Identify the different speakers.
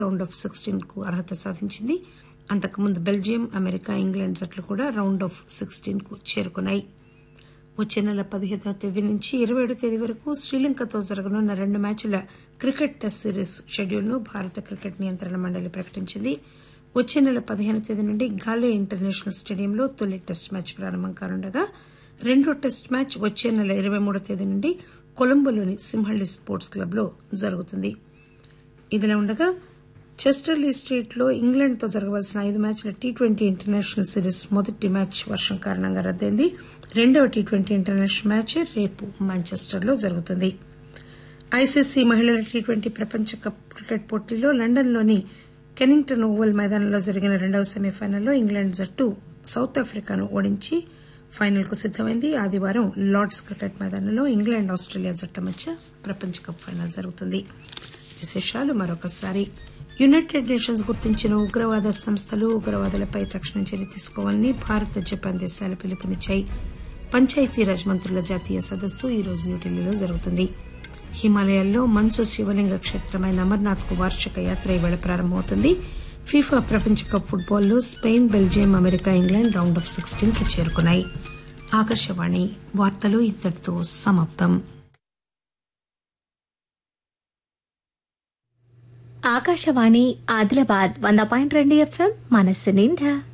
Speaker 1: round of sixteen కు అర్హత సాధించింది అంతకుముందు బెల్జియం అమెరికా ఇంగ్లాండ్ జట్లు కూడా రౌండ్ ఆఫ్ సిక్స్టీన్ కు చేరుకున్నాయి వచ్చే నెల పదిహేనవ తేదీ నుంచి ఇరవై ఏడో తేదీ వరకు శ్రీలంకతో జరగనున్న రెండు మ్యాచ్ల క్రికెట్ టెస్ట్ సిరీస్ షెడ్యూల్ను భారత క్రికెట్ నియంత్రణ మండలి ప్రకటించింది వచ్చే నెల పదిహేను తేదీ నుండి గాలే ఇంటర్నేషనల్ స్టేడియంలో తొలి టెస్ట్ మ్యాచ్ ప్రారంభం కానుండగా రెండో టెస్ట్ మ్యాచ్ వచ్చే నెల ఇరవై మూడో తేదీ నుండి కొలంబోలోని సింహళి స్పోర్ట్స్ క్లబ్లో జరుగుతుంది ఇదిలా ఉండగా చెస్టర్లీ స్ట్రీట్ లో ఇంగ్లాండ్ తో జరగవలసిన ఐదు మ్యాచ్ల టీ ట్వంటీ ఇంటర్నేషనల్ సిరీస్ మొదటి మ్యాచ్ వర్షం కారణంగా రద్దయింది రెండవ టీ ట్వంటీ ఇంటర్నేషనల్ మ్యాచ్ రేపు మాంచెస్టర్ లో జరుగుతుంది ఐసీసీ మహిళల టీ ట్వంటీ ప్రపంచ కప్ క్రికెట్ పోటీలో లండన్లోని కెనింగ్టన్ ఓవల్ మైదానంలో జరిగిన రెండవ సెమీఫైనల్లో ఇంగ్లాండ్ జట్టు సౌత్ ఆఫ్రికాను ఓడించి ఫైనల్ కు సిద్దమైంది ఆదివారం లార్డ్స్ క్రికెట్ మైదానంలో ఇంగ్లాండ్ ఆస్ట్రేలియా జట్ల మధ్య ప్రపంచ కప్ ఫైనల్ జరుగుతుంది విశేషాలు మరొకసారి యునైటెడ్ నేషన్స్ గుర్తించిన ఉగ్రవాద సంస్థలు ఉగ్రవాదులపై తక్షణ చర్య తీసుకోవాలని భారత్ జపాన్ దేశాలు పిలుపునిచ్చాయి పంచాయతీరాజ్ మంత్రుల జాతీయ సదస్సు ఈ రోజు న్యూఢిల్లీలో జరుగుతుంది హిమాలయాల్లో మంచు శివలింగ క్షేత్రమైన అమర్నాథ్ కు వార్షిక యాత్ర ఇవాళ ప్రారంభమవుతుంది ఫీఫా ప్రపంచ కప్ ఫుట్బాల్లో Spain Belgium America England round of sixteen కి చేరుకున్నాయి ఆకాశవాణి వార్తలు ఇంతటితో సమాప్తం
Speaker 2: ఆకాశవాణి ఆదిలాబాద్ వంద పాయింట్ రెండు ఎఫ్ఎం మనస్సు నిండా